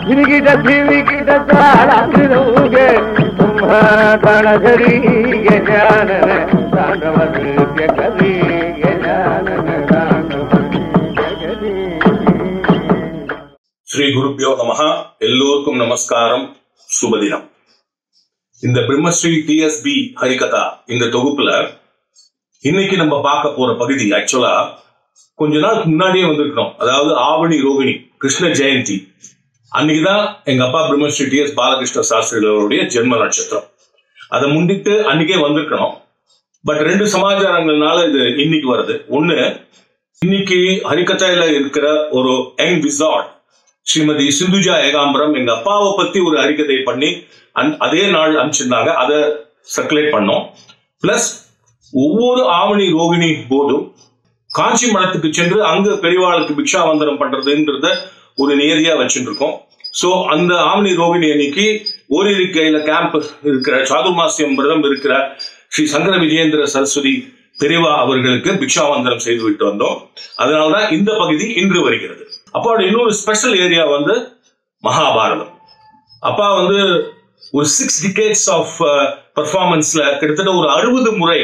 ಗಿರಿಗಿಟ ಕಿವಿಗಿಟ ತಾಳಾಗಿರುವುಗೆ ತುಂಬ ತಳಗರಿಗೆ ಜ್ಞಾನನ ತಾಂಡವರಿಗೆ ಕಲಿಗೆ ಜ್ಞಾನನ ತಾಂಡವರಿಗೆ ஸ்ரீ குருப்பியோ நமஹ எல்லோருக்கும் நமஸ்காரம் சுபதினம் இந்த பிரம்மஸ்ரீ டிஎஸ்பி ஹரிகதா இந்த தொகுப்புல இன்னைக்கு நம்ம பார்க்க போற பகுதி ஆக்சுவலா கொஞ்ச நாளுக்கு முன்னாடியே வந்திருக்கணும் அதாவது ஆவணி ரோகிணி கிருஷ்ண ஜெயந்தி அன்னைக்குதான் எங்க அப்பா பிரம்மஸ்ரீ டி எஸ் பாலகிருஷ்ண சாஸ்திரிகளுடைய ஜென்ம நட்சத்திரம் அதை முன்னிட்டு அன்னைக்கே வந்திருக்கணும் பட் ரெண்டு சமாச்சாரங்கள்னால இது இன்னைக்கு வருது ஒண்ணு இன்னைக்கு ஹரிகதையில இருக்கிற ஒரு யங் விசார்ட் ஸ்ரீமதி சிந்துஜா ஏகாம்பரம் எங்க அப்பாவை பத்தி ஒரு அறிக்கதை பண்ணி அந்த- அதே நாள் அனுப்பிச்சிருந்தாங்க அதை சர்க்குலேட் பண்ணோம் பிளஸ் ஒவ்வொரு ஆவணி ரோகிணி போதும் காஞ்சி மடத்துக்கு சென்று அங்க பெரியவாளுக்கு பிக்ஷாவந்தனம் பண்றதுன்றத ஒரு நியதியா வச்சுட்டு இருக்கோம் சோ அந்த ஆவணி ரோகிணி அன்னைக்கு ஓரிருக்கையில கேம்ப் இருக்கிற சாதுர்மாசியம் விரதம் இருக்கிற ஸ்ரீ சங்கர விஜயேந்திர சரஸ்வதி பெரியவா அவர்களுக்கு பிக்ஷாவந்தனம் செய்து விட்டு வந்தோம் அதனாலதான் இந்த பகுதி இன்று வருகிறது அப்பாவோட இன்னொரு ஸ்பெஷல் ஏரியா வந்து மகாபாரதம் அப்பா வந்து ஒரு சிக்ஸ் டிகேட்ஸ் ஆஃப் பெர்ஃபார்மன்ஸ்ல கிட்டத்தட்ட ஒரு அறுபது முறை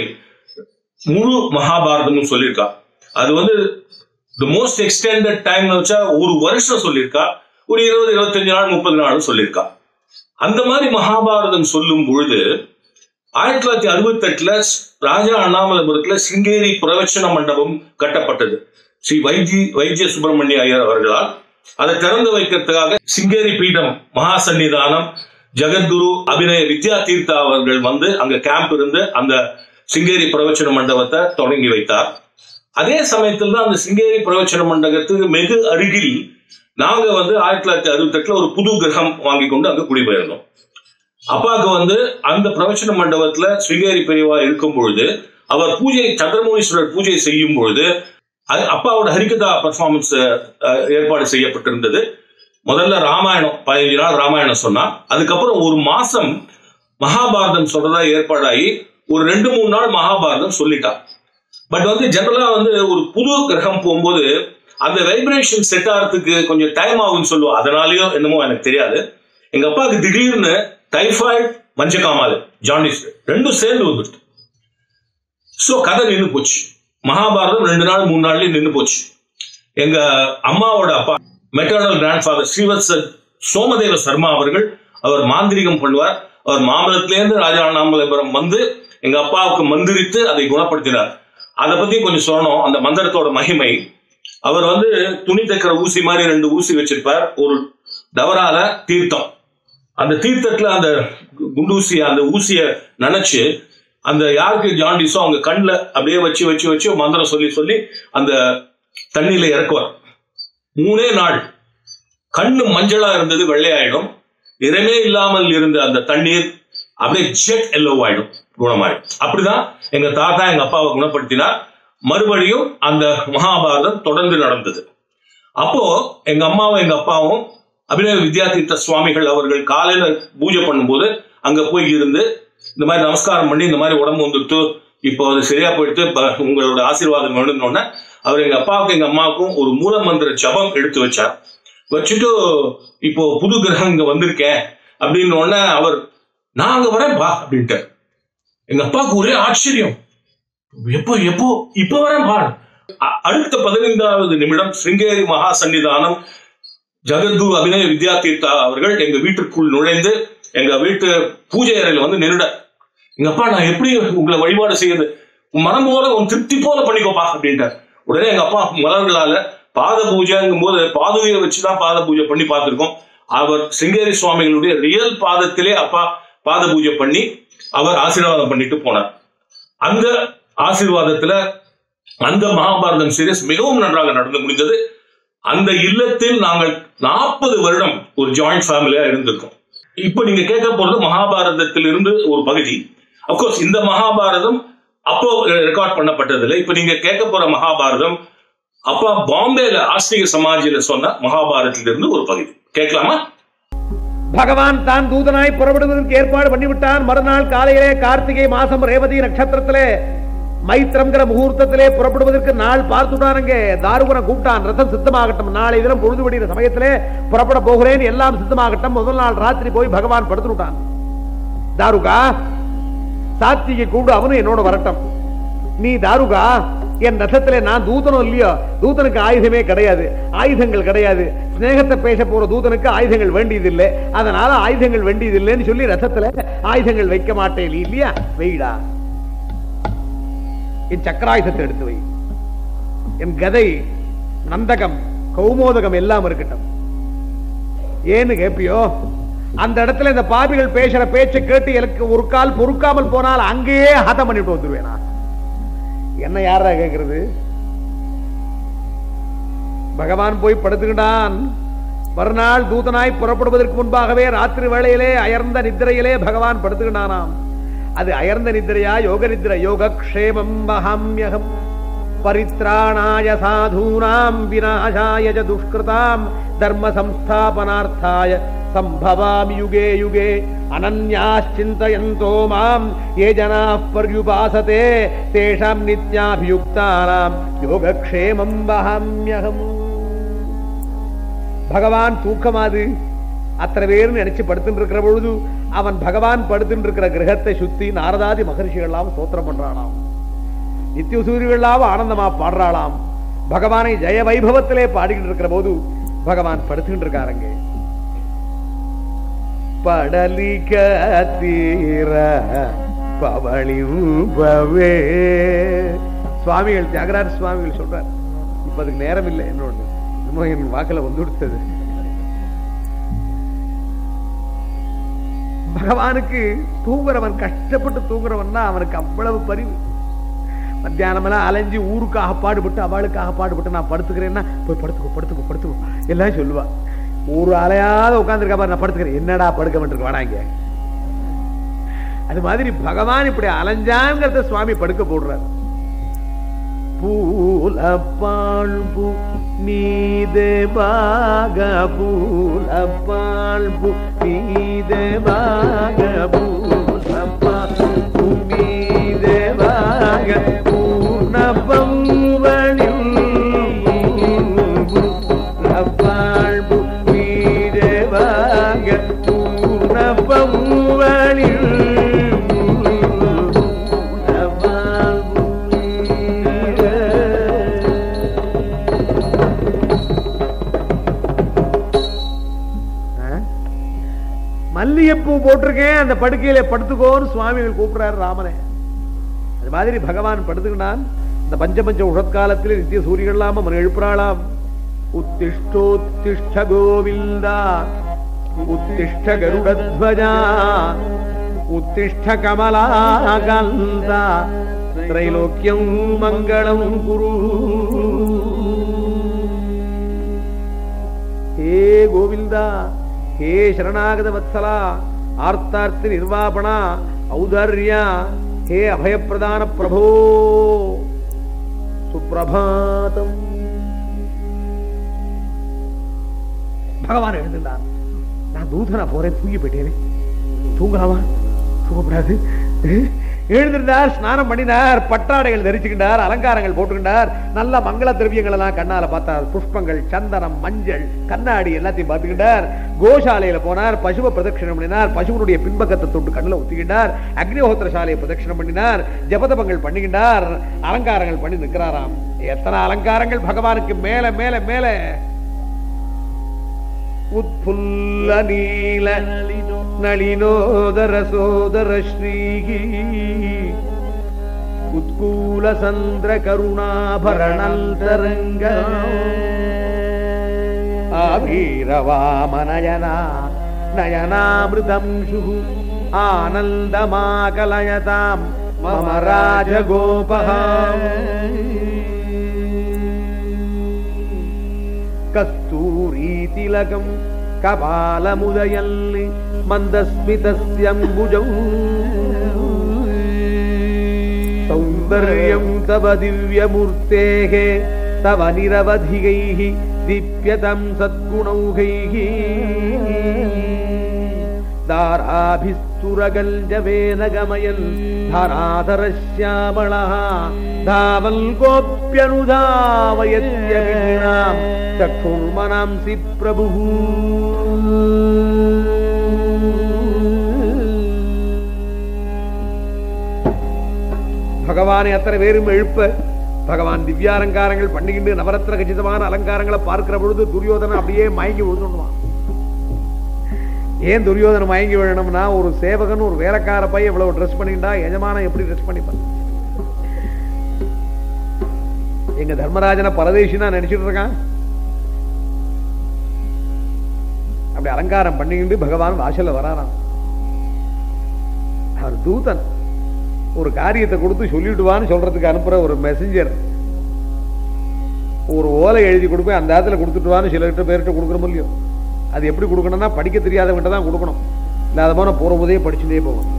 முழு மகாபாரதமும் சொல்லியிருக்கா அது வந்து தி மோஸ்ட் எக்ஸ்டெண்டட் டைம் வச்சா ஒரு வருஷம் சொல்லியிருக்கா ஒரு இருபது இருபத்தஞ்சு நாள் முப்பது நாளும் சொல்லியிருக்கா அந்த மாதிரி மகாபாரதம் சொல்லும் பொழுது ஆயிரத்தி தொள்ளாயிரத்தி அறுபத்தி எட்டுல ராஜா அண்ணாமலைபுரத்துல சிங்கேரி பிரவச்சன மண்டபம் கட்டப்பட்டது ஸ்ரீ வைஜி வைத்திய சுப்பிரமணிய ஐயர் அவர்களால் அதை திறந்து வைக்கிறதுக்காக சிங்கேரி பீடம் மகா சன்னிதானம் ஜெகத்குரு அபிநய வித்யா தீர்த்தா அவர்கள் வந்து அங்க கேம்ப் இருந்து அந்த சிங்கேரி பிரவச்சன மண்டபத்தை தொடங்கி வைத்தார் அதே சமயத்தில் தான் அந்த சிங்கேரி பிரவச்சன மண்டபத்துக்கு வெகு அருகில் நாங்க வந்து ஆயிரத்தி தொள்ளாயிரத்தி அறுபத்தி எட்டுல ஒரு புது கிரகம் வாங்கி கொண்டு அங்க குடிபெயர்ந்தோம் அப்பாவுக்கு வந்து அந்த பிரவச்சன மண்டபத்துல ஸ்ரீகேரி பெரியவா இருக்கும் பொழுது அவர் பூஜை சந்திரமௌலீஸ்வரர் பூஜை செய்யும் பொழுது அது அப்பாவோட ஹரிகதா பர்ஃபார்மன்ஸ் ஏற்பாடு செய்யப்பட்டிருந்தது முதல்ல ராமாயணம் பதினஞ்சு நாள் ராமாயணம் சொன்னா அதுக்கப்புறம் ஒரு மாசம் மகாபாரதம் சொல்றதா ஏற்பாடாகி ஒரு ரெண்டு மூணு நாள் மகாபாரதம் சொல்லிட்டா பட் வந்து ஜெனரலா வந்து ஒரு புது கிரகம் போகும்போது அந்த வைப்ரேஷன் செட் ஆகிறதுக்கு கொஞ்சம் டைம் ஆகும்னு சொல்லுவோம் அதனாலயோ என்னமோ எனக்கு தெரியாது எங்க அப்பாவுக்கு திடீர்னு டைஃபாய்டு மஞ்சக்காமால் ஜாண்டிஸ் ரெண்டும் சேர்ந்து வந்துட்டு சோ கதை நின்று போச்சு மகாபாரதம் ரெண்டு நாள் மூணு நாள்லயே நின்று போச்சு எங்க அம்மாவோட அப்பா maternal grandfather Srivatsa Somadeva Sharma அவர்கள் அவர் மாந்திரிகம் பண்ணுவார் அவர் மாமல்லத்திலேருந்து ராஜா அண்ணாமலைபுரம் வந்து எங்க அப்பாவுக்கு மந்திரித்து அதை குணப்படுத்தினார் அதை பத்தி கொஞ்சம் சொல்லணும் அந்த மந்திரத்தோட மகிமை அவர் வந்து துணி தைக்கிற ஊசி மாதிரி ரெண்டு ஊசி வச்சிருப்பார் ஒரு டவரால தீர்த்தம் அந்த தீர்த்தத்துல அந்த குண்டூசி அந்த ஊசிய நினைச்சு அந்த யாருக்கு ஜாண்டிஸோ அவங்க கண்ணுல அப்படியே வச்சு வச்சு வச்சு மந்திரம் சொல்லி சொல்லி அந்த தண்ணியில இறக்குவார் மூணே நாள் கண்ணு மஞ்சளா இருந்தது வெள்ளையாயிடும் நிறமே இல்லாமல் இருந்த அந்த தண்ணீர் அப்படியே ஜெட் எல்லோ ஆயிடும் குணமாயிடும் அப்படிதான் எங்க தாத்தா எங்க அப்பாவை குணப்படுத்தினார் மறுபடியும் அந்த மகாபாரதம் தொடர்ந்து நடந்தது அப்போ எங்க அம்மாவும் எங்க அப்பாவும் அபிநய வித்யாதீர்த்த சுவாமிகள் அவர்கள் காலையில பூஜை பண்ணும்போது அங்க போய் இருந்து இந்த மாதிரி நமஸ்காரம் பண்ணி இந்த மாதிரி உடம்பு வந்துட்டு இப்போ அது சரியா போயிட்டு இப்ப உங்களோட ஆசீர்வாதம் வேணும்னு அவர் எங்க அப்பாவுக்கும் எங்க அம்மாவுக்கும் ஒரு மூல மந்திர ஜபம் எடுத்து வச்சார் வச்சுட்டு இப்போ புது கிரகம் இங்க வந்திருக்கேன் அப்படின்னு உடனே அவர் நான் அங்க வரேன் பா அப்படின்ட்டு எங்க அப்பாவுக்கு ஒரே ஆச்சரியம் எப்போ எப்போ இப்ப வரேன் பா அ- அடுத்த பதினைந்தாவது நிமிடம் சிருங்கேரி மகா சன்னிதானம் ஜெகத்குரு அபிநய வித்யா தீர்த்தா அவர்கள் எங்க வீட்டுக்குள் நுழைந்து எங்க வீட்டு பூஜை அறையில வந்து நின்றுட எங்க அப்பா நான் எப்படி உங்களை வழிபாடு செய்யுது உன் மனம் போல உன் திருப்தி போல பண்ணிக்கோப்பா அப்படின்ட்டார் உடனே எங்க அப்பா மலர்களால பாத பூஜைங்கும் போது பாதுகையை வச்சுதான் பாத பூஜை பண்ணி பார்த்திருக்கோம் அவர் சிங்கேரி சுவாமிகளுடைய ரியல் பாதத்திலே அப்பா பாத பூஜை பண்ணி அவர் ஆசீர்வாதம் பண்ணிட்டு போனார் அந்த ஆசீர்வாதத்துல அந்த மகாபாரதம் சீரியஸ் மிகவும் நன்றாக நடந்து முடிந்தது அந்த இல்லத்தில் நாங்கள் நாற்பது வருடம் ஒரு ஜாயிண்ட் ஃபேமிலியா இருந்திருக்கோம் இப்போ நீங்க கேட்க போறது மகாபாரதத்தில் இருந்து ஒரு பகுதி அப்கோர்ஸ் இந்த மகாபாரதம் அப்போ ரெக்கார்ட் பண்ணப்பட்டதில்லை இப்போ நீங்க கேட்க போற மகாபாரதம் அப்பா பாம்பேல ஆஸ்திக சமாஜில சொன்ன மகாபாரதத்திலிருந்து ஒரு பகுதி கேட்கலாமா பகவான் தான் தூதனாய் புறப்படுவதற்கு ஏற்பாடு பண்ணிவிட்டான் மறுநாள் காலையிலே கார்த்திகை மாசம் ரேவதி நட்சத்திரத்திலே மைத்திரம்ங்கிற முகூர்த்தத்திலே புறப்படுவதற்கு நாள் பார்த்துட்டானுங்க தாருகுன கூப்பிட்டான் ரதம் சித்தமாகட்டும் நாளை தினம் பொழுது விடிகிற சமயத்திலே புறப்பட போகிறேன் எல்லாம் சித்தமாகட்டும் முதல் நாள் ராத்திரி போய் பகவான் படுத்து விட்டான் தாருகா சாத்தியை கூப்பிடு அவனும் என்னோட வரட்டும் நீ தாருகா என் ரசத்திலே நான் தூதனும் இல்லையோ தூதனுக்கு ஆயுதமே கிடையாது ஆயுதங்கள் கிடையாது சிநேகத்தை பேச போற தூதனுக்கு ஆயுதங்கள் வேண்டியதில்லை அதனால ஆயுதங்கள் வேண்டியதில்லைன்னு சொல்லி ரசத்துல ஆயுதங்கள் வைக்க மாட்டேன் நீ இல்லையா வெயிடா என் சக்கராயுதத்தை எடுத்து வை என் கதை நந்தகம் கௌமோதகம் எல்லாம் இருக்கட்டும் ஏன்னு கேப்பியோ அந்த இடத்துல இந்த பாபிகள் பேசுற பேச்சை கேட்டு எனக்கு ஒரு கால் பொறுக்காமல் போனால் அங்கேயே ஹதம் பண்ணிட்டு வந்துருவேனா என்ன யாரா கேக்குறது பகவான் போய் படுத்துக்கிட்டான் மறுநாள் தூதனாய் புறப்படுவதற்கு முன்பாகவே ராத்திரி வேளையிலே அயர்ந்த நித்திரையிலே பகவான் படுத்துக்கிட்டானாம் அது அயர்ந்த நித்திரையா யோக நித்திரை யோக க்ஷேமம் வஹாம்யகம் பரித்ராணாய சாதூனாம் விநாசாய ச துஷ்கிருதாம் தர்ம சம்ஸ்தாபனார்த்தாய சம்பவாமி யுகே யுகே அனன்யாச்சிந்தயந்தோ மாம் ஏ ஜனாः பர்யுபாசதே தேஷாம் நித்யாபியுக்தானாம் யோகக்ஷேமம் வஹாம்யகம் பகவான் தூக்கமாது அத்தனை பேர் நினைச்சு படுத்துட்டு இருக்கிற பொழுது அவன் பகவான் படுத்துட்டு இருக்கிற கிரகத்தை சுத்தி நாரதாதி மகர்ஷிகள்லாம் ஸ்தோத்திரம் பண்றானாம் நித்திய சூரியர்களாம் ஆனந்தமா பாடுறாளாம் பகவானை ஜெய வைபவத்திலே பாடிக்கிட்டு இருக்கிற போது பகவான் படுத்துக்கிட்டு இருக்காருங்க படலிக தீர பவளிம்பவே சுவாமிகள் தியாகராஜ சுவாமிகள் சொல்றார் இப்ப அதுக்கு நேரம் இல்லை என்னோட இன்னும் என் வாக்குல வந்து கொடுத்தது பகவானுக்கு தூங்குறவன் கஷ்டப்பட்டு தூங்குறவன் அவனுக்கு அவ்வளவு பரிவு மத்தியானம் எல்லாம் அலைஞ்சு ஊருக்காக பாடுபட்டு அவளுக்காக பாடுபட்டு நான் படுத்துக்கிறேன்னா போய் படுத்துக்கோ படுத்துக்கோ படுத்துக்கோ எல்லாம் சொல்லுவா ஒரு அலையாத உட்காந்துருக்கா பாரு நான் படுத்துக்கிறேன் என்னடா படுக்க வேண்டியிருக்கு வாடாங்க அது மாதிரி பகவான் இப்படி அலைஞ்சாங்கிறத சுவாமி படுக்க போடுறார் பூலப்பாழ்பு நீதே பாக பூலப்பாழ்பு நீதே பாக பூலப்பாழ்பு நீதே பாக பூர்ணபம்பளில் பூலப்பாழ்பு நீதே பாக பூர்ணபம்பளில் மல்லிகைப்பூ போட்டிருக்கேன் அந்த படுக்கையில படுத்துக்கோன்னு சுவாமிகள் கூப்பிடுறாரு ராமனை அது மாதிரி பகவான் படுத்துக்கினான் இந்த பஞ்சபஞ்ச உஷத்காலத்தில் நித்திய சூரியகள்லாம மன எழுப்புறாளாம் உத்திஷ்டோத்திஷ்ட கோவிந்தா உத்திஷ்ட கருடத்வஜா உத்திஷ்ட கமலாகந்தா திரைலோக்கியம் மங்களம் குரு ஹே கோவிந்தா ஹே சரணாகத வத்சலா ஆர்த்தார்த்தி நிர்வாபணா ஔதார்யா ஹே அபயப்பிரதான பிரபோ சுப்பிரபாதம் பகவான் எழுந்துட்டார் நான் தூதனா போறேன் தூங்கி போயிட்டேனே தூங்கலாமா தூங்கக்கூடாது எழுந்திருந்தார் ஸ்நானம் பண்ணினார் பட்டாடைகள் தரிச்சுக்கிட்டார் அலங்காரங்கள் போட்டுக்கிட்டார் நல்ல மங்கள திரவியங்கள் எல்லாம் கண்ணால பார்த்தார் புஷ்பங்கள் சந்தனம் மஞ்சள் கண்ணாடி எல்லாத்தையும் பார்த்துக்கிட்டார் கோசாலையில போனார் பசுவை பிரதட்சிணம் பண்ணினார் பசுவனுடைய பின்பக்கத்தை தொட்டு கண்ணில் ஒத்திக்கிட்டார் அக்னிஹோத்திர சாலையை பிரதட்சிணம் பண்ணினார் ஜபதபங்கள் பண்ணிக்கிட்டார் அலங்காரங்கள் பண்ணி நிற்கிறாராம் எத்தனை அலங்காரங்கள் பகவானுக்கு மேல மேல மேல உத்புல்ல நீல நளினோதர சோதர ஸ்ரீகி உத்கூல சந்திர கருணாபரணந்தரங்க ஆபீரவாமனயனா நயனாமிருதம்ஷு ஆனந்தமாகலயதாம் மம ராஜகோபகா కస్తూరీతిలకం కపాలముదయల్లి మందస్మితస్యంబుజం సౌందర్యం తవ దివ్యమూర్తేః తవ నిరవధిగైః దీప్యతం సద్గుణౌఘైః దార धाराभिस्तुरगल्जवेन गमयन् धराधरश्यामळः धावल् गोप्यनुधावयत्यगिणाम् चक्षुर्मनांसि प्रभुः பகவானை அத்தனை பேரும் எழுப்ப பகவான் திவ்யாலங்காரங்கள் பண்ணிக்கிண்டு நவரத்ன கச்சிதமான அலங்காரங்களை பார்க்கிற பொழுது துரியோதனன் அப்படியே மயங்கி விழுந்துடுவான் ஏன் துரியோதனன் மயங்கி விழணும்னா ஒரு சேவகன் ஒரு வேலைக்கார பையன் இவ்வளவு ட்ரெஸ் பண்ணிட்டா எஜமானம் எப்படி ட்ரெஸ் பண்ணிப்பான் எங்க தர்மராஜனை பரதேசினா நினைச்சிட்டு இருக்கான் அப்படி அலங்காரம் பண்ணிக்கிண்டு பகவான் வாசல்ல வராராம் அவர் தூதன் ஒரு காரியத்தை கொடுத்து சொல்லிவிடுவான்னு சொல்றதுக்கு அனுப்புற ஒரு மெசஞ்சர் ஒரு ஓலை எழுதி கொடுப்பேன் அந்த இடத்துல கொடுத்துட்டுவான்னு சிலர்கிட்ட பேர்கிட்ட கொடுக்குற முடியும் அது எப்படி கொடுக்கணும்னா படிக்க தெரியாதவங்கிட்ட தான் கொடுக்கணும் இல்லாத போன போற போதே படிச்சுட்டே போகும்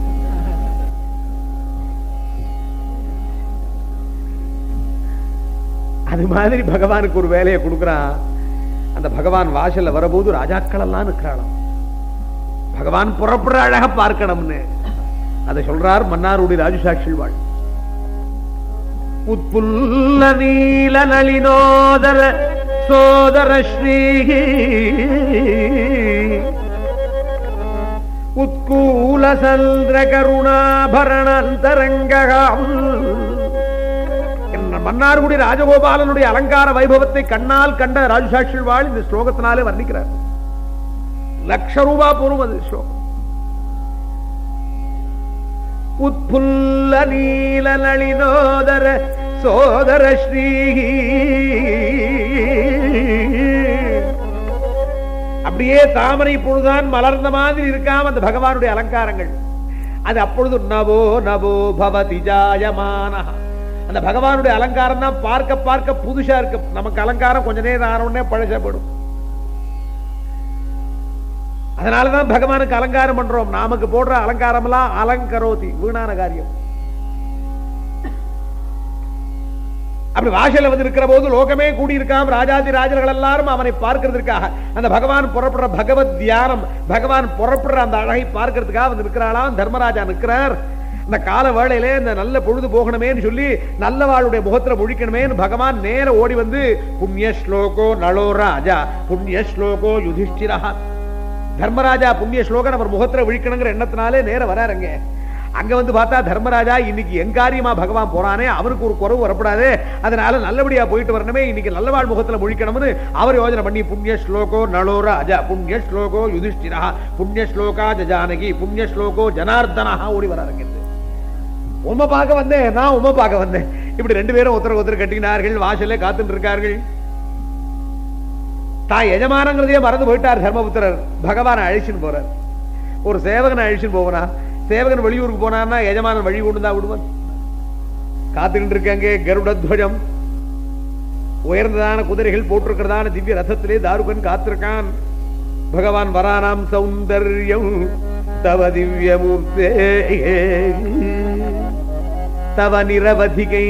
அது மாதிரி பகவானுக்கு ஒரு வேலையை கொடுக்குறான் அந்த பகவான் வாசல்ல வரபோது ராஜாக்கள் எல்லாம் நிற்கிறாளாம் பகவான் புறப்படுற அழக பார்க்கணும்னு அதை சொல்றார் மன்னாருடைய ராஜசாட்சி வாழ் உட்புல்ல நீல நளினோதர சோதர ஸ்ரீ உத்கூல சந்திர கருணாபரண அந்தரங்கம் மன்னார்குடி ராஜகோபாலனுடைய அலங்கார வைபவத்தை கண்ணால் கண்ட ராஜசாட்சி வாழ் இந்த ஸ்லோகத்தினாலே வர்ணிக்கிறார் லட்ச ரூபா போரும் அது ஸ்லோகம் உட்புல்ல நீல நளினோதர சோதர ஸ்ரீ அப்படியே தாமரை பொழுதுதான் மலர்ந்த மாதிரி இருக்காம அந்த பகவானுடைய அலங்காரங்கள் அது அப்பொழுது நவோ நவோ பவதி ஜாயமான அந்த பகவானுடைய அலங்காரம் தான் பார்க்க பார்க்க புதுசா இருக்கு நமக்கு அலங்காரம் கொஞ்ச நேரம் ஆன உடனே பழசப்படும் அதனாலதான் பகவானுக்கு அலங்காரம் பண்றோம் நாமக்கு போடுற அலங்காரம் எல்லாம் அலங்கரோதி வீணான காரியம் அப்படி வாசல்ல வந்து இருக்கிற போது லோகமே கூடியிருக்காம ராஜாதி ராஜர்கள் எல்லாரும் அவனை பார்க்கிறதுக்காக அந்த பகவான் புறப்படுற பகவத் தியானம் பகவான் புறப்படுற அந்த அழகை பார்க்கிறதுக்காக வந்து இருக்கிறாளாம் தர்மராஜா நிற்கிறார் இந்த கால வேளையிலே இந்த நல்ல பொழுது போகணுமேன்னு சொல்லி நல்லவாளுடைய முகத்துல முழிக்கணுமேன்னு பகவான் நேர ஓடி வந்து புண்ணிய ஸ்லோகோ நளோ ராஜா புண்ணிய ஸ்லோகோ யுதிஷ்டிரா தர்மராஜா புண்ணிய ஸ்லோகன் அவர் முகத்துல விழிக்கணுங்கிற எண்ணத்தினாலே நேர வராருங்க அங்க வந்து பார்த்தா தர்மராஜா இன்னைக்கு எங்காரியமா பகவான் போறானே அவனுக்கு ஒரு குறவு வரப்படாது அதனால நல்லபடியா போயிட்டு வரணுமே இன்னைக்கு நல்லவாழ் முகத்துல முழிக்கணும்னு அவர் யோஜனை பண்ணி புண்ணிய ஸ்லோகோ நளோ ராஜா புண்ணிய ஸ்லோகோ யுதிஷ்டிரா புண்ணிய ஸ்லோகா ஜானகி புண்ணிய ஸ்லோகோ ஜனார்தனா ஓடி வராருங்க உண்மை பார்க்க வந்தேன் நான் உண்மை பார்க்க வந்தேன் இப்படி ரெண்டு பேரும் ஒருத்தர் ஒருத்தர் கட்டினார்கள் வாசல்ல காத்துட்டு இருக்கார்கள் தான் எஜமானங்கிறதையே மறந்து போயிட்டார் தர்மபுத்திரர் பகவானை அழிச்சுன்னு போறார் ஒரு சேவகனை அழிச்சுன்னு போவனா சேவகன் வெளியூருக்கு போனான்னா எஜமானன் வழி கொண்டு தான் விடுவான் காத்துக்கிட்டு இருக்காங்க கருடத்வஜம் உயர்ந்ததான குதிரைகள் போட்டிருக்கிறதான திவ்ய ரதத்திலே தாருகன் காத்திருக்கான் பகவான் வரானாம் சௌந்தர்யம் தவ திவ்யமூர்த்தே தவ நிரவதிகை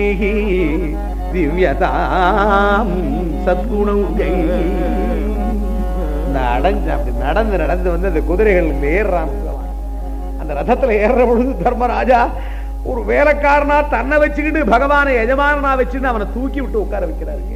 திவ்யதாம் சத்குணங்கை நடந்து அப்படி நடந்து நடந்து வந்து அந்த குதிரைகள் ஏறுறான் அந்த ரதத்துல ஏறுற பொழுது தர்மராஜா ஒரு வேலைக்காரனா தன்னை வச்சுக்கிட்டு பகவானை எஜமானனா வச்சுட்டு அவனை தூக்கி விட்டு உட்கார வைக்கிறாருங்க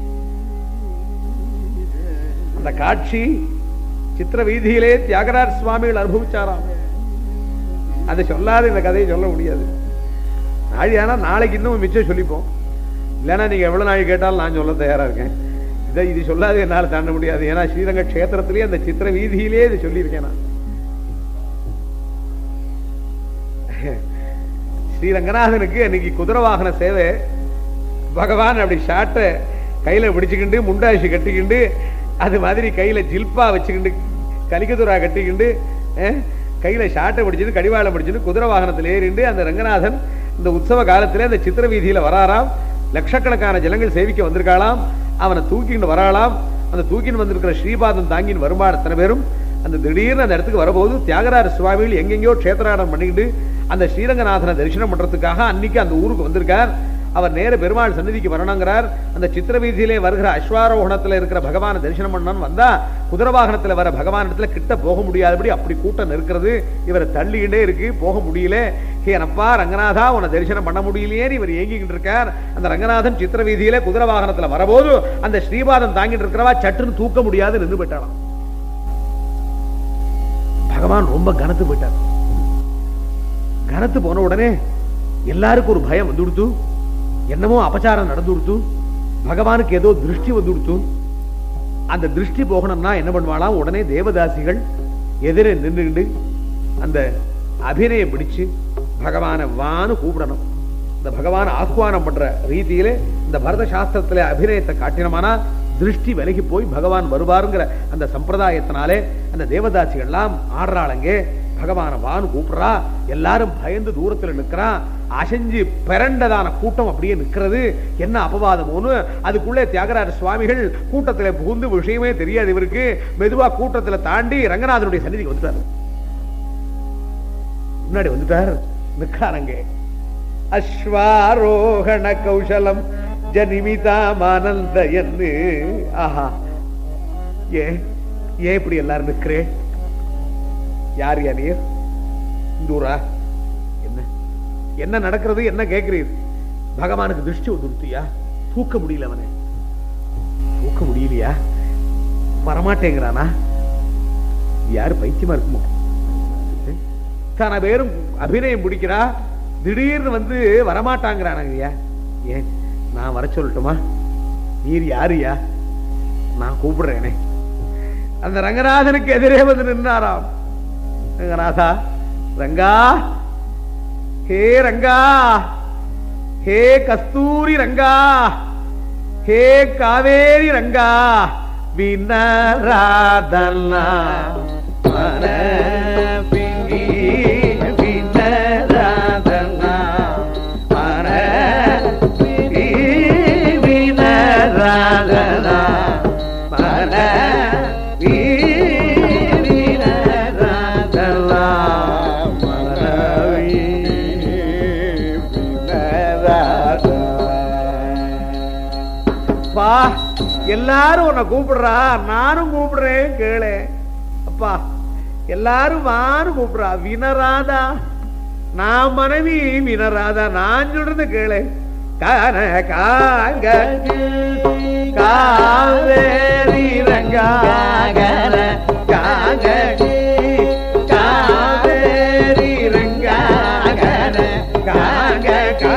அந்த காட்சி சித்திர வீதியிலே தியாகராஜ் சுவாமிகள் அனுபவிச்சாராம் அதை சொல்லாத இந்த கதையை சொல்ல முடியாது நாழியானா நாளைக்கு இன்னும் மிச்சம் சொல்லிப்போம் இல்லைன்னா நீங்க எவ்வளவு நாள் கேட்டாலும் நான் சொல்ல தயாரா இருக்கேன் இதை இது சொல்லாது என்னால் தாண்ட முடியாது ஏன்னா ஸ்ரீரங்க கஷேத்திரத்திலேயே அந்த சித்திர வீதியிலே இது சொல்லியிருக்கேன் நான் ஸ்ரீரங்கநாதனுக்கு அன்னைக்கு குதிரை வாகன சேவை பகவான் அப்படி ஷாட்டை கையில பிடிச்சுக்கிண்டு முண்டாசி கட்டிக்கிண்டு அது மாதிரி கையில ஜில்பா வச்சுக்கிண்டு கலிக்கதுரா கட்டிக்கிண்டு அஹ், கையில ஷாட்டை பிடிச்சிட்டு கடிவாளம் பிடிச்சிட்டு குதிரை வாகனத்தில் ஏறிண்டு அந்த ரங்கநாதன் இந்த உற்சவ காலத்துல அந்த சித்திர வீதியில வராராம் லட்சக்கணக்கான ஜனங்கள் சேவிக்க வந்திருக்காளாம் அவனை தூக்கிட்டு வராளாம் அந்த தூக்கின்னு வந்திருக்கிற ஸ்ரீபாதம் தாங்கின்னு வருமான அத்தனை பேரும் அந்த திடீர்னு அந்த இடத்துக்கு வரபோது தியாகராஜ சுவாமிகள் எங்கெங்கேயோ க்ஷேத்திராடம் பண்ணிக்கிட்டு அந்த ஸ்ரீரங்கநாதனை தரிசனம் பண்றதுக்காக அன்னைக்கு அந்த ஊருக்கு வந்திருக்கார் அவர் நேர பெருமாள் சந்நிதிக்கு வரணுங்கிறார் அந்த சித்திர வீதியிலே வருகிற அஸ்வாரோகணத்துல இருக்கிற பகவானை தரிசனம் பண்ணணும்னு வந்தா குதிரை வாகனத்துல வர பகவானிடத்துல கிட்ட போக முடியாதபடி அப்படி கூட்டம் இருக்கிறது இவரை தள்ளிக்கிட்டே இருக்கு போக முடியல ஏனப்பா ரங்கநாதா உன்னை தரிசனம் பண்ண முடியலையேன்னு இவர் ஏங்கிக்கிட்டு இருக்கார் அந்த ரங்கநாதன் சித்திர வீதியில குதிரை வாகனத்துல வரபோது அந்த ஸ்ரீபாதம் தாங்கிட்டு இருக்கிறவா சட்டுன்னு தூக்க முடியாது நின்று போயிட்டாளாம் பகவான் ரொம்ப கனத்து போயிட்டார் கனத்து போன உடனே எல்லாருக்கும் ஒரு பயம் வந்து கொடுத்து என்னமோ அபச்சாரம் நடந்து கொடுத்து பகவானுக்கு ஏதோ திருஷ்டி வந்து கொடுத்து அந்த திருஷ்டி போகணும்னா என்ன பண்ணுவாளாம் உடனே தேவதாசிகள் எதிரே நின்றுகிட்டு அந்த அபிநயம் பிடிச்சு பகவானை வான்னு கூப்பிடணும் இந்த பகவானை ஆஹ்வானம் பண்ற ரீதியிலே இந்த பரத சாஸ்திரத்திலே அபிநயத்தை காட்டினமானா திருஷ்டி விலகி போய் பகவான் வருவாருங்கிற அந்த சம்பிரதாயத்தினாலே அந்த தேவதாசிகள்லாம் ஆடுறாளங்கே பகவானை வான்னு கூப்பிடுறா எல்லாரும் பயந்து தூரத்துல நிக்கிறான் அசைஞ்சு பிறண்டதான கூட்டம் அப்படியே நிக்கிறது என்ன அபவாதமோன்னு அதுக்குள்ளே தியாகராஜ சுவாமிகள் கூட்டத்துல புகுந்து விஷயமே தெரியாது இவருக்கு மெதுவா கூட்டத்துல தாண்டி ரங்கநாதனுடைய சன்னிதிக்கு வந்துட்டாரு முன்னாடி வந்துட்டார் நிற்காரங்க அஸ்வாரோகண கௌசலம் ஜனிமிதாமானந்த என்று ஆஹா ஏ ஏன் இப்படி எல்லாரும் நிக்கிறே யார் யா நீர் இந்தூரா என்ன என்ன நடக்கிறது என்ன கேட்கிறீர் பகவானுக்கு திருஷ்டி வந்துருத்தியா தூக்க முடியல அவனை தூக்க முடியலையா வரமாட்டேங்கிறானா இது யாரு பைத்தியமா இருக்குமோ தான பேரும் அபிநயம் பிடிக்கிறா திடீர்னு வந்து வரமாட்டாங்கிறானாங்க ஐயா ஏன் நான் வர சொல்லட்டுமா நீர் யாருயா நான் கூப்பிடுறேனே அந்த ரங்கநாதனுக்கு எதிரே வந்து நின்னாராம் ரங்கநாதா ரங்கா ஹே ரங்கா ஹே கஸ்தூரி ரங்கா ஹே காவேரி ரங்கா வினராதனா மனபினி வினராதனா மனபினி வினராதனா மனபினி வினராதனா மனபினி வினராதனா அப்பா எல்லாரும் உன்னை கூப்பிடுறா நானும் கூப்பிடுறேன் கேளு அப்பா எல்லாரும் வான்னு கூப்பிடுறா வினராதா நான் மனைவி வினராதா நான் சொல்றது கேளு கான காங்க காவேரி ரங்காகர காங்க காவேரி ரங்காகர காங்க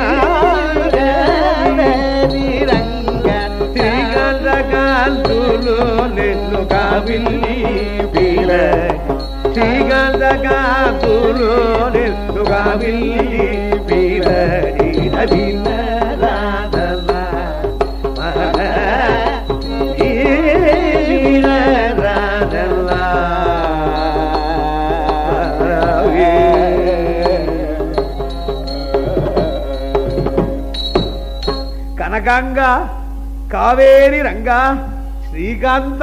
காவேரி రంగ శ్రీగంధకాంతులు నిన్ను కావిల్లి పీల శ్రీగంధకాంతులు నిన్ను కావిల్లి పీల కనకాంగ కావేరి రంగా శ్రీకాంత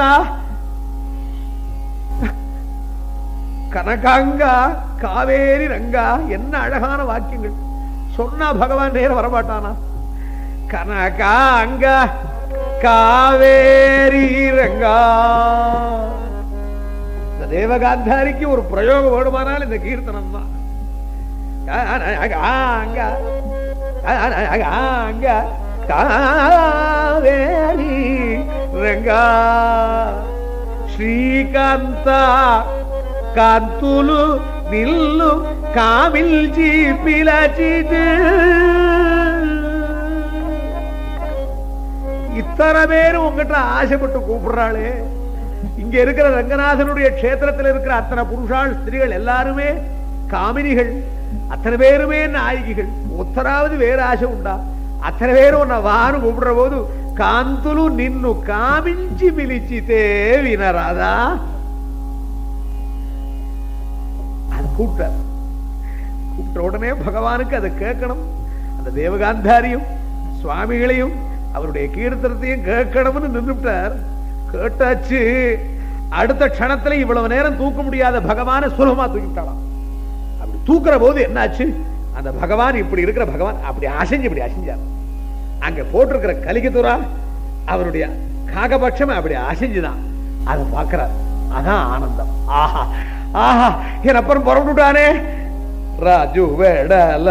கனகாங்கா காவேரி ரங்கா என்ன அழகான வாக்கியங்கள் சொன்னா பகவான் நேரம் வரமாட்டானா கனகாங்கா காவேரி ரங்கா இந்த தேவகாந்தாரிக்கு ஒரு பிரயோகம் வேணுமானால் இந்த கீர்த்தனம் தான் கனகாங்கா கனகாங்கா காவேரி రంగా శ్రీకాంత కాంతులు నిల్లు కామిల్చి పిలచిదు இத்தனை பேரும் உங்ககிட்ட ஆசைப்பட்டு கூப்பிடுறாளே இங்க இருக்கிற ரங்கநாதனுடைய க்ஷேத்திரத்தில் இருக்கிற அத்தனை புருஷாள் ஸ்திரீகள் எல்லாருமே காமினிகள் அத்தனை பேருமே நாயகிகள் ஒத்தராவது வேற ஆசை உண்டா అతని పేరు ఉన్న వారు కూపిడ్ర పోదు కాంతులు నిన్ను కామించి పిలిచితే వినరాదా அது கூப்பிட்டார் கூப்பிட்ட உடனே பகவானுக்கு அதை கேட்கணும் அந்த தேவகாந்தாரியும் சுவாமிகளையும் அவருடைய கீர்த்தனத்தையும் கேட்கணும்னு நின்றுட்டார் கேட்டாச்சு அடுத்த க்ஷணத்துல இவ்வளவு நேரம் தூக்க முடியாத பகவானை சுலபமா தூக்கிட்டாளாம் அப்படி தூக்குற போது என்னாச்சு அந்த பகவான் இப்படி இருக்கிற பகவான் அப்படி அசைஞ்சு இப்படி அசைஞ்சார் அங்க போட்டிருக்கிற கலிகத்துரா அவருடைய காகபட்சம் அப்படி அசைஞ்சுதான் அதை பார்க்கிறார் அதான் ஆனந்தம் ஆஹா ஆஹா என் அப்புறம் புறப்பட்டுட்டானே ராஜு வேடல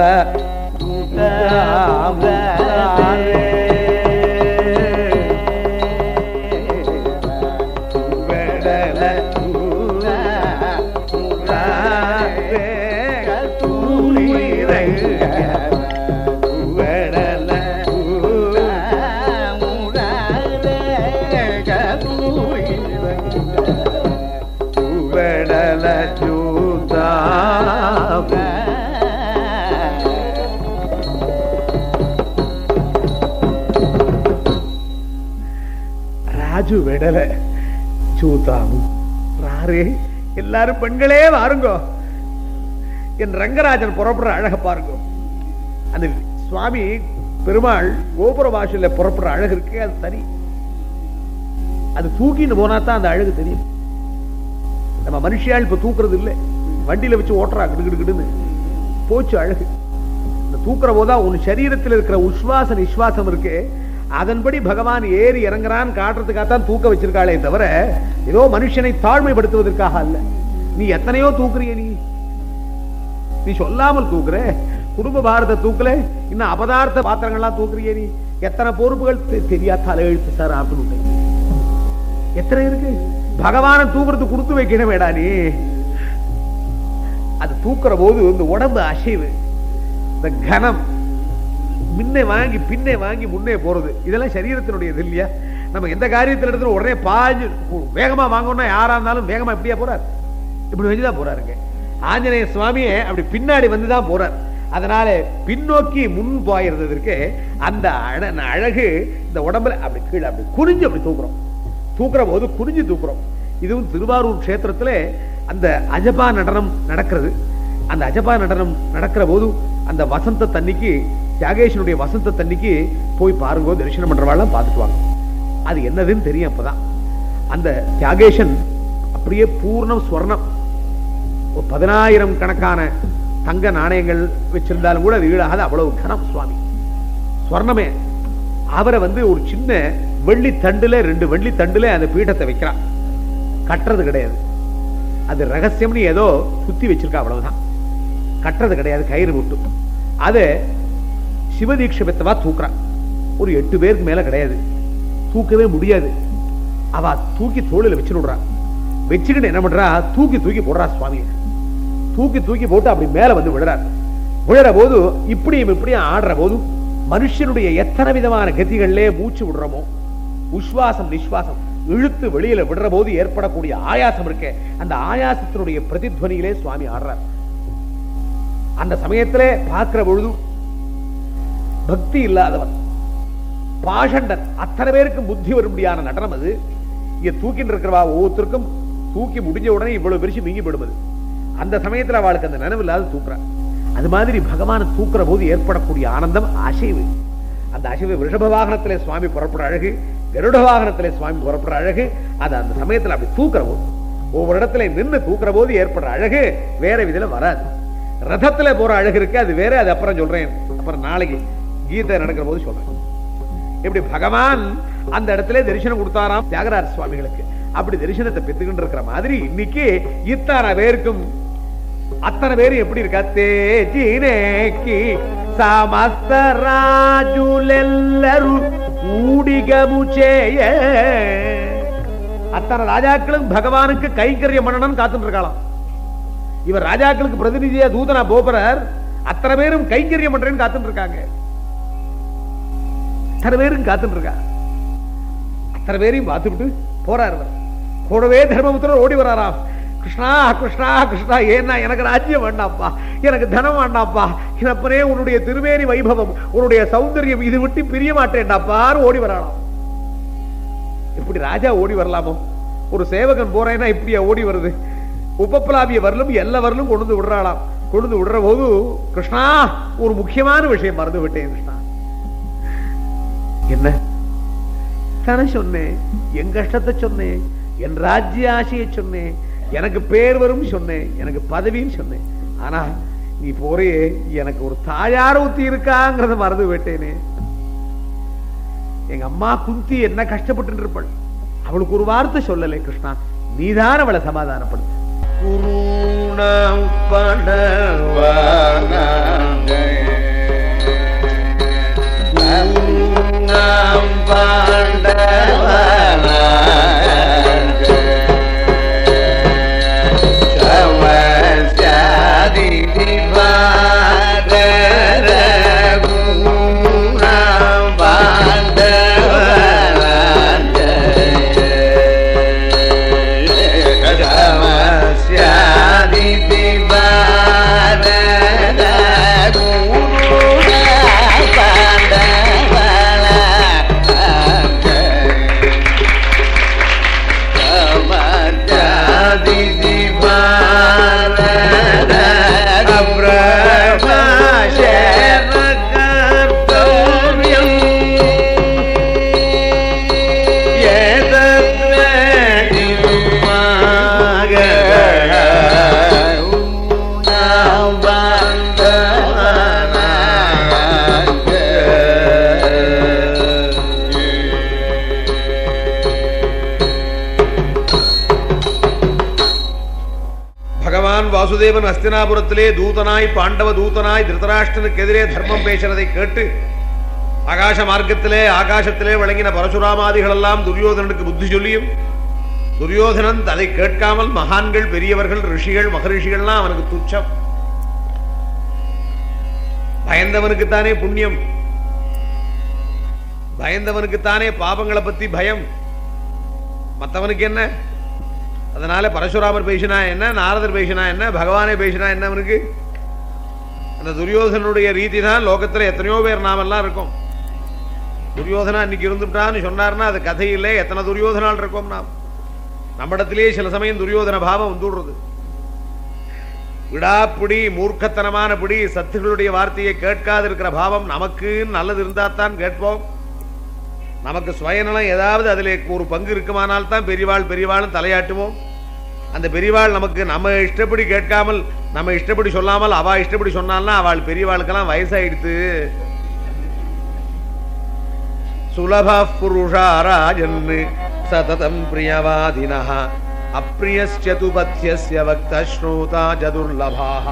வேடல ஜூதா ராஜு விடல சூதாமு ராரு எல்லாரும் பெண்களே வாருங்கோ என் ரங்கராஜன் புறப்படுற அழக பாருங்க அந்த சுவாமி பெருமாள் கோபுர வாசல்ல புறப்படுற அழகு இருக்கு அது தனி அது தூக்கின்னு போனா தான் அந்த அழகு தெரியும் நம்ம மனுஷியால் இப்ப தூக்குறது இல்லை வண்டியில வச்சு ஓட்டுறா கிடுகிடுன்னு போச்சு அழகு இந்த தூக்குற போதா உன் சரீரத்தில் இருக்கிற உஸ்வாச நிஸ்வாசம் இருக்கு அதன்படி பகவான் ஏறி இறங்குறான் காட்டுறதுக்காகத்தான் தூக்க வச்சிருக்காளே தவிர ஏதோ மனுஷனை தாழ்மைப்படுத்துவதற்காக அல்ல நீ எத்தனையோ தூக்குறிய நீ நீ சொல்லாமல் தூக்குற குடும்ப பாரத தூக்கல இன்னும் அபதார்த்த பாத்திரங்கள்லாம் தூக்குறிய நீ எத்தனை பொறுப்புகள் தெ- தெரியா தலையெழுத்து சார் அப்படின்னு எத்தனை இருக்கு பகவான தூக்குறது கொடுத்து வைக்கணுமேடா நீ அது தூக்குற போது இந்த உடம்பு அசைவு இந்த கனம் முன்னே வாங்கி பின்னே வாங்கி முன்னே போறது இதெல்லாம் சரீரத்தினுடைய இது இல்லையா நம்ம எந்த காரியத்தில் எடுத்து உடனே பாஞ்சு வேகமா வாங்கணும்னா யாரா இருந்தாலும் வேகமா இப்படியா போறார் இப்படி வச்சுதான் போறாருங்க ஆஞ்சநேய சுவாமியே அப்படி பின்னாடி வந்துதான் போறார் அதனால பின்னோக்கி முன் போயிருந்ததற்கு அந்த அழ- அழகு இந்த உடம்புல அப்படி கீழே அப்படி குனிஞ்சு அப்படி தூக்குறோம் தூக்குற போது குனிஞ்சு தூக்குறோம் இதுவும் திருவாரூர் க்ஷேத்திரத்துல அந்த அஜபா நடனம் நடக்கிறது அந்த அஜபா நடனம் நடக்கிற போது அந்த வசந்த தண்ணிக்கு தியாகேஷனுடைய வசந்த தண்ணிக்கு போய் பாருங்க தரிசனம் பண்றவாள்லாம் பார்த்துட்டு வாங்க அது என்னதுன்னு தெரியும் அப்பதான் அந்த தியாகேஷன் அப்படியே பூர்ணம் ஸ்வர்ணம் ஒரு பதினாயிரம் கணக்கான தங்க நாணயங்கள் வச்சிருந்தாலும் கூட அது ஈடாகாத அவ்வளவு கனம் சுவாமி ஸ்வர்ணமே அவரை வந்து ஒரு சின்ன வெள்ளி தண்டுல ரெண்டு வெள்ளி தண்டுல அந்த பீഠத்தை வைக்கிறான் கட்டுறது கிடையாது அது ரகசியம்னு ஏதோ சுத்தி வச்சிருக்கா அவ்வளவுதான் கட்டுறது கிடையாது கயிறு விட்டு அது சிவதீட்சை பெத்தவா தூக்குறான் ஒரு எட்டு பேருக்கு மேல கிடையாது தூக்கவே முடியாது அவ தூக்கி தோளில் வச்சு விடுறா வச்சுக்கிட்டு என்ன பண்றா தூக்கி தூக்கி போடுறா சுவாமியை தூக்கி தூக்கி போட்டு அப்படி மேல வந்து விழுறார் விழுற போது இப்படியும் இப்படியும் ஆடுற போது மனுஷனுடைய எத்தனை விதமான கதிகளிலே மூச்சு விடுறோமோ உஸ்வாசம் நிஸ்வாசம் இழுத்து வெளியில விடுற போது ஏற்படக்கூடிய ஆயாசம் இருக்கே அந்த ஆயாசத்தினுடைய பிரதித்வனியிலே சுவாமி ஆடுறார் அந்த சமயத்திலே பார்க்கிற பொழுது பக்தி இல்லாதவன் பாஷண்டன் அத்தனை பேருக்கும் புத்தி வரும்படியான நடனம் அது இங்க தூக்கிட்டு இருக்கிறவா ஒவ்வொருத்தருக்கும் தூக்கி முடிஞ்ச உடனே இவ்வளவு பெருசு நீங்கி விடுவது அந்த சமயத்துல அவளுக்கு அந்த நினைவு இல்லாத தூக்குறா அது மாதிரி பகவான் தூக்குற போது ஏற்படக்கூடிய ஆனந்தம் அசைவு அந்த அசைவு ரிஷப வாகனத்திலே சுவாமி புறப்படுற அழகு கருட வாகனத்திலே சுவாமி புறப்படுற அழகு அது அந்த சமயத்துல அப்படி தூக்குற போது ஒவ்வொரு இடத்துல நின்று தூக்குற போது ஏற்படுற அழகு வேற விதில வராது ரதத்துல போற அழகு இருக்கு அது வேற அது அப்புறம் சொல்றேன் அப்புறம் நாளைக்கு கீதை நடக்கிற போது சொல்றேன் இப்படி பகவான் அந்த இடத்துல தரிசனம் கொடுத்தாராம் தியாகராஜ சுவாமிகளுக்கு அப்படி தரிசனத்தை பெற்றுக்கிட்டு இருக்கிற மாதிரி இன்னைக்கு இத்தனை பேருக்கும் అత్తన పేరు ఎప్పుడు ఇరుక తేజినేకి సమస్త రాజులెల్లరూ ஊடிகமு செய்ய அத்தனை ராஜாக்களும் பகவானுக்கு கைங்கரியம் பண்ணணும்னு காத்துட்டு இருக்கலாம் இவர் ராஜாக்களுக்கு பிரதிநிதியா தூதனா போபரர் அத்தனை பேரும் கைங்கரியம் பண்றேன்னு காத்துட்டு இருக்காங்க அத்தனை பேரும் காத்துட்டு இருக்கா அத்தனை பேரையும் பார்த்துவிட்டு போறார் அவர் கூடவே தர்மபுத்திரர் ஓடி வராராம் கிருஷ்ணா கிருஷ்ணா கிருஷ்ணா ஏன்னா எனக்கு ராஜ்யம் வேண்டாம்ப்பா எனக்கு தனம் வேண்டாம்ப்பா அப்பனே உன்னுடைய திருவேணி வைபவம் உன்னுடைய சௌந்தரியம் இது விட்டு பிரிய மாட்டேன்டாப்பாரு ஓடி வரலாம் இப்படி ராஜா ஓடி வரலாமோ ஒரு சேவகன் போறேன்னா இப்படியா ஓடி வருது உபப்பிளாவிய வரலும் எல்லா வரலும் கொண்டு வந்து விடுறாளாம் கொண்டு வந்து விடுற போது கிருஷ்ணா ஒரு முக்கியமான விஷயம் மறந்து விட்டேன் கிருஷ்ணா என்ன தானே சொன்னேன் என் கஷ்டத்தை சொன்னேன் என் ராஜ்ய ஆசையை சொன்னேன் எனக்கு பேர் வரும் சொன்னேன் எனக்கு பதவியும் சொன்னேன் ஆனா நீ போறே எனக்கு ஒரு தாயார் ஊத்தி இருக்காங்கிறத மறந்து விட்டேனே எங்க அம்மா குந்தி என்ன கஷ்டப்பட்டு இருப்பாள் அவளுக்கு ஒரு வார்த்தை சொல்லலை கிருஷ்ணா நீதான் அவளை சமாதானப்படுத்து குருணம் படவானாங்க குருணம் படவானாங்க சமஸ்யாதி திவார குருணம் படவானாங்க சமஸ்யாதி திவார பகவான் வாசுதேவன் அஸ்தினாபுரத்திலே தூதனாய் பாண்டவ தூதனாய் திருதராஷ்டனுக்கு எதிரே தர்மம் பேசுறதை கேட்டு ஆகாச மார்க்கத்திலே ஆகாசத்திலே விளங்கின பரசுராமாதிகள் எல்லாம் துரியோதனனுக்கு புத்தி சொல்லியும் துரியோதனன் அதை கேட்காமல் மகான்கள் பெரியவர்கள் ரிஷிகள் மகரிஷிகள்லாம் அவனுக்கு துச்சம் பயந்தவனுக்குத்தானே புண்ணியம் பயந்தவனுக்குத்தானே பாபங்களை பத்தி பயம் மத்தவனுக்கு என்ன அதனால பரசுராமர் பேசினா என்ன நாரதர் பேசினா என்ன பகவானே பேசினா என்ன அவனுக்கு அந்த துரியோதனுடைய ரீதி தான் லோகத்துல எத்தனையோ பேர் நாமெல்லாம் இருக்கோம் துரியோதனா இன்னைக்கு இருந்துட்டான்னு சொன்னார்னா அது கதையிலே எத்தனை துரியோதனால் இருக்கோம் நாம் நம்மிடத்திலேயே சில சமயம் துரியோதன பாவம் வந்துடுறது விடாப்பிடி மூர்க்கத்தனமான பிடி சத்துகளுடைய வார்த்தையை கேட்காது இருக்கிற பாவம் நமக்கு நல்லது இருந்தா தான் கேட்போம் நமக்கு சுயநலம் ஏதாவது அதில் ஒரு பங்கு இருக்குமானால் தான் பெரியவாள் பெரியவாளும் தலையாட்டுவோம் அந்த பெரியவாள் நமக்கு நம்ம இஷ்டப்படி கேட்காமல் நம்ம இஷ்டப்படி சொல்லாமல் அவ இஷ்டப்படி சொன்னால்னா அவள் பெரியவாளுக்கெல்லாம் வயசாயிடுத்து சுலப புருஷா ராஜன் சததம் பிரியவாதினா அப்பிரியஸ்யதுபத்தியஸ்ய வக்த ஸ்ரோதா ஜதுர்லபாக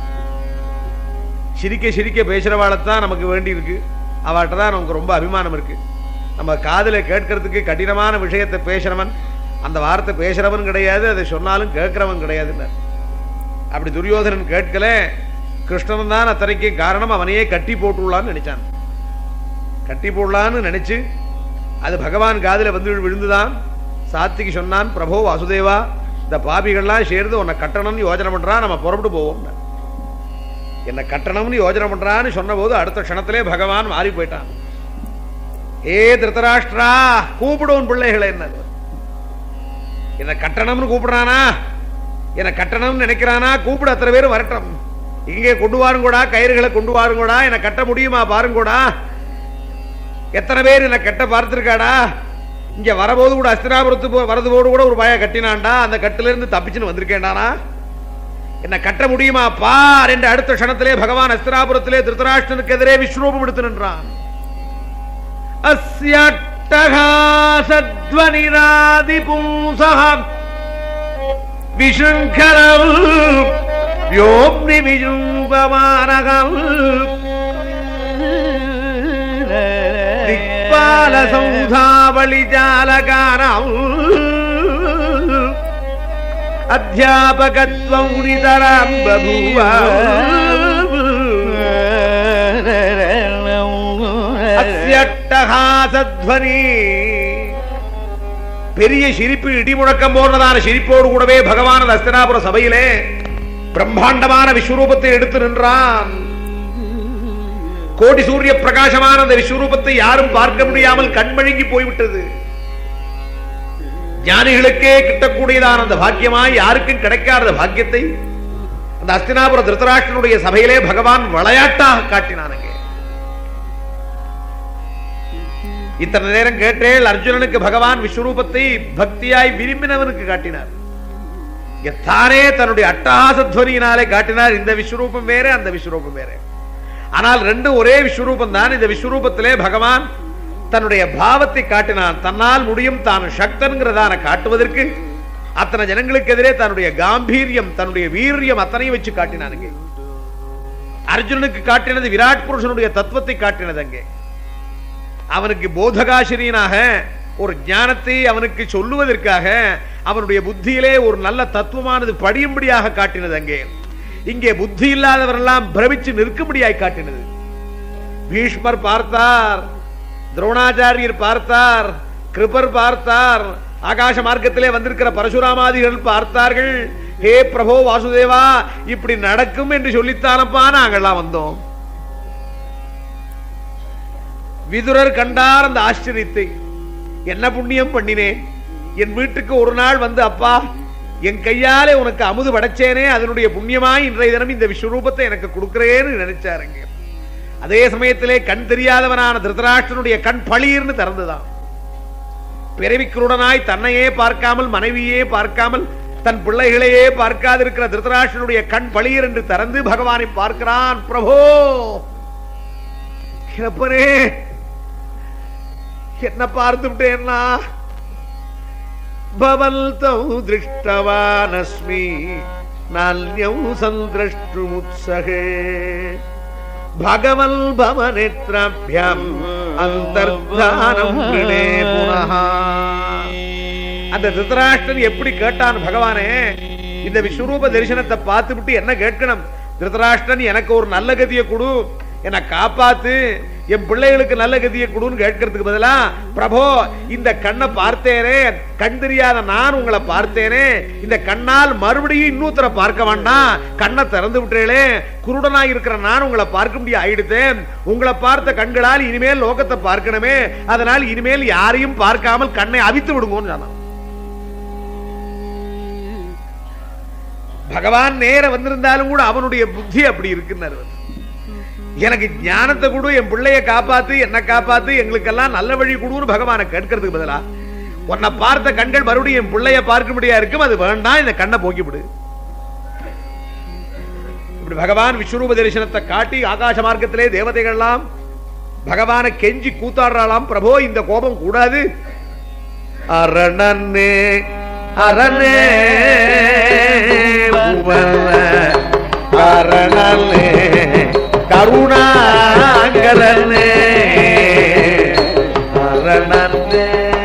சிரிக்க சிரிக்க பேசுறவாளைத்தான் நமக்கு வேண்டி இருக்கு அவட்ட தான் நமக்கு ரொம்ப அபிமானம் இருக்கு நம்ம காதுல கேட்கறதுக்கு கடினமான விஷயத்தை பேசுறவன் அந்த வார்த்தை பேசுறவன் கிடையாது அதை சொன்னாலும் கேட்கிறவன் கிடையாதுன்னு அப்படி துரியோதனன் கேட்கல கிருஷ்ணன் தான் அத்தனைக்கு காரணம் அவனையே கட்டி போட்டுள்ளான்னு நினைச்சான் கட்டி போடலான்னு நினைச்சு அது பகவான் காதுல வந்து விழுந்துதான் சாத்திக்கு சொன்னான் பிரபோ வாசுதேவா இந்த பாபிகள்லாம் சேர்ந்து உன்னை கட்டணும்னு யோஜனை பண்றான் நம்ம புறப்பட்டு போவோம் என்ன கட்டணம்னு யோஜனை பண்றான்னு சொன்னபோது அடுத்த க்ஷணத்திலே பகவான் மாறி போயிட்டான் ஏ திருத்தராஷ்டிரா கூப்பிடுவோம் பிள்ளைகளை என்ன என்ன கட்டணம்னு கூப்பிடுறானா என்ன கட்டணம்னு நினைக்கிறானா கூப்பிட அத்தனை பேரும் வரட்டும் இங்கே கொண்டு வாருங்கூடா கயிறுகளை கொண்டு வாருங்கூடா என்ன கட்ட முடியுமா பாருங்கூடா எத்தனை பேர் என்ன கட்ட பார்த்திருக்காடா இங்க வரபோது கூட அஸ்தினாபுரத்து போ- வரது போது கூட ஒரு பய கட்டினான்டா அந்த கட்டில இருந்து தப்பிச்சுன்னு வந்திருக்கேன்டானா என்ன கட்ட முடியுமா பார் என்று அடுத்த க்ஷணத்திலே பகவான் அஸ்தினாபுரத்திலே திருத்தராஷ்டனுக்கு எதிரே விஸ்வரூபம் எடுத்து நின்றான் அஸ்யட்டகாசத்வனிராதிபூசகம் விஷங்கரம் வ்யோம்னி விஜும்பமானகம் திக்பால சௌதாவளி ஜாலகாரம் அத்தியாபகத்வம் நிதராம் பபூவ அஸ்யட்டகாசத்வனி பெரிய சிரிப்பு இடி முழக்கம் போன்றதான சிரிப்போடு கூடவே பகவான் அஸ்தனாபுர சபையிலே பிரம்மாண்டமான விஸ்வரூபத்தை எடுத்து நின்றான் கோடி சூரிய பிரகாசமான அந்த விஸ்வரூபத்தை யாரும் பார்க்க முடியாமல் கண்மழுங்கி போய்விட்டது ஞானிகளுக்கே கிட்டக்கூடியதான அந்த பாக்கியமாய் யாருக்கும் கிடைக்காத பாக்கியத்தை அந்த அஸ்தினாபுர திருத்தராஷ்டனுடைய சபையிலே பகவான் விளையாட்டாக காட்டினானுங்க இத்தனை நேரம் கேட்டேள் அர்ஜுனனுக்கு பகவான் விஸ்வரூபத்தை பக்தியாய் விரும்பினவனுக்கு காட்டினார் எத்தானே தன்னுடைய அட்டகாசத்வனியினாலே காட்டினார் இந்த விஸ்வரூபம் வேற அந்த விஸ்வரூபம் வேற ஆனால் ரெண்டும் ஒரே விஸ்வரூபம் தான் இந்த விஸ்வரூபத்திலே பகவான் தன்னுடைய பாவத்தை காட்டினான் தன்னால் முடியும் தான் சக்தன்கிறதான காட்டுவதற்கு அத்தனை ஜனங்களுக்கு எதிரே தன்னுடைய காம்பீரியம் தன்னுடைய வீரியம் அத்தனையும் வச்சு காட்டினானுங்க அர்ஜுனனுக்கு காட்டினது விராட் புருஷனுடைய தத்துவத்தை காட்டினது அங்கே அவனுக்கு போதகாசிரியனாக ஒரு ஞானத்தை அவனுக்கு சொல்லுவதற்காக அவனுடைய புத்தியிலே ஒரு நல்ல தத்துவமானது படியும்படியாக காட்டினது அங்கே இங்கே புத்தி இல்லாதவரெல்லாம் பிரமிச்சு நிற்கும்படியாய் காட்டினது பீஷ்மர் பார்த்தார் துரோணாச்சாரியர் பார்த்தார் கிருபர் பார்த்தார் ஆகாச மார்க்கத்திலே வந்திருக்கிற பரசுராமாதிகள் பார்த்தார்கள் ஹே பிரபோ வாசுதேவா இப்படி நடக்கும் என்று சொல்லித்தானப்பா நாங்கள்லாம் வந்தோம் விதுரர் கண்டார் அந்த ஆச்சரியத்தை என்ன புண்ணியம் பண்ணினேன் என் வீட்டுக்கு ஒரு நாள் வந்து அப்பா என் கையாலே உனக்கு அமுது படைச்சேனே அதனுடைய புண்ணியமாய் இன்றைய தினம் இந்த விஸ்வரூபத்தை எனக்கு கொடுக்கிறேன்னு நினைச்சாருங்க அதே சமயத்திலே கண் தெரியாதவனான திருதராஷ்டனுடைய கண் பளீர்னு திறந்துதான் பிறவிக்குருடனாய் தன்னையே பார்க்காமல் மனைவியே பார்க்காமல் தன் பிள்ளைகளையே பார்க்காதிருக்கிற திருதராஷ்டனுடைய கண் பளீர் என்று திறந்து பகவானை பார்க்கிறான் பிரபோ எப்பனே என்ன பார்த்து விட்டேன்னா பவல்தௌ திருஷ்டவானஸ்மி நால்யம் சந்திரஷ்டுமுத்சகே பகவல் பவனேத்ராபியாம் அந்தர்தானம் கிருணே புனः அந்த திருதராஷ்டிரன் எப்படி கேட்டான் பகவானே இந்த விஸ்வரூப தரிசனத்தை பார்த்துவிட்டு என்ன கேட்கணும் திருதராஷ்டிரன் எனக்கு ஒரு நல்ல கதியை கொடு என்னை காப்பாத்து என் பிள்ளைகளுக்கு நல்ல கதியை கொடுன்னு கேட்கறதுக்கு பதிலா பிரபோ இந்த கண்ணை பார்த்தேனே கண் தெரியாத நான் உங்களை பார்த்தேனே இந்த கண்ணால் மறுபடியும் இன்னொருத்தரை பார்க்க வேண்டாம் கண்ணை திறந்து விட்டேளே குருடனாய் இருக்கிற நான் உங்களை பார்க்க முடிய ஆயிடுத்தேன் உங்களை பார்த்த கண்களால் இனிமேல் லோகத்தை பார்க்கணுமே அதனால் இனிமேல் யாரையும் பார்க்காமல் கண்ணை அவித்து விடுங்கன்னு சொன்னான் பகவான் நேர வந்திருந்தாலும் கூட அவனுடைய புத்தி அப்படி இருக்குன்னாரு அவர். எனக்கு ஞானத்தை கொடு என் பிள்ளைய காப்பாத்து என்ன காப்பாத்து எங்களுக்கெல்லாம் நல்ல வழி கொடுன்னு பகவானை கேட்கறதுக்கு பதிலா உன்னை பார்த்த கண்கள் மறுபடியும் என் பிள்ளைய பார்க்க முடியா இருக்கும் அது வேண்டாம் இந்த கண்ணை போக்கிவிடு இப்படி பகவான் விஸ்வரூப தரிசனத்தை காட்டி ஆகாச மார்க்கத்திலே தேவதைகள்லாம் பகவானை கெஞ்சி கூத்தாடுறாளாம் பிரபோ இந்த கோபம் கூடாது அரணனே அரணே புவன அரணனே கருணாகரனே அரணனே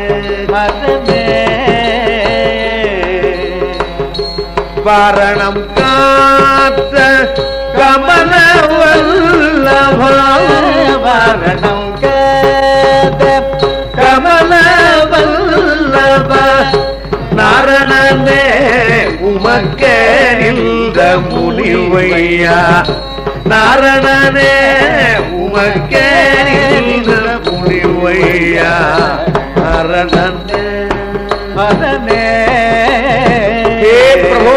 வரணம் காத்த கமல வரணம் கமல வல்லப நாரணனே உமக்கே நின்ற முனிவையா நாரணனே உமக்கே நின்ற முனிவையா நாரணனே ஹே பிரபு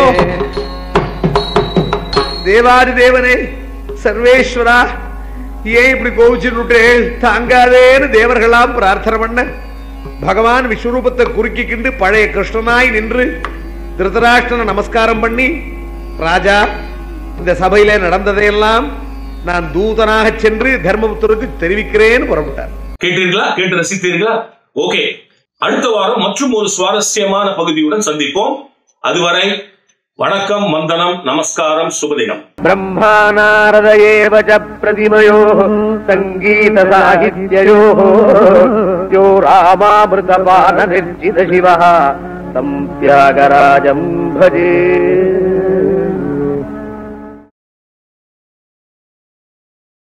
தேவாதி தேவனே சர்வேஸ்வரா ஏன் இப்படி கோவிச்சுட்டு தாங்காதேன்னு தேவர்களாம் பிரார்த்தனை பண்ண பகவான் விஸ்வரூபத்தை குறுக்கிக்கிண்டு பழைய கிருஷ்ணனாய் நின்று திருதராஷ்டிரனை நமஸ்காரம் பண்ணி ராஜா இந்த சபையில நடந்ததையெல்லாம் நான் தூதனாக சென்று தர்மபுத்தருக்கு தெரிவிக்கிறேன்னு புறப்பட்டார் கேட்டீர்களா கேட்டு ரசித்தீர்களா ஓகே அடுத்த வாரம் மற்றும் ஒரு சுவாரஸ்யமான பகுதியுடன் சந்திப்போம் அதுவரை வணக்கம் வந்தனம் நமஸ்காரம் சுபதினம் ब्रह्मानारद एव च प्रतिमयोः सङ्गीतसाहित्ययोः यो रामामृतपाननिर्जितशिवः तं त्यागराजम् भजे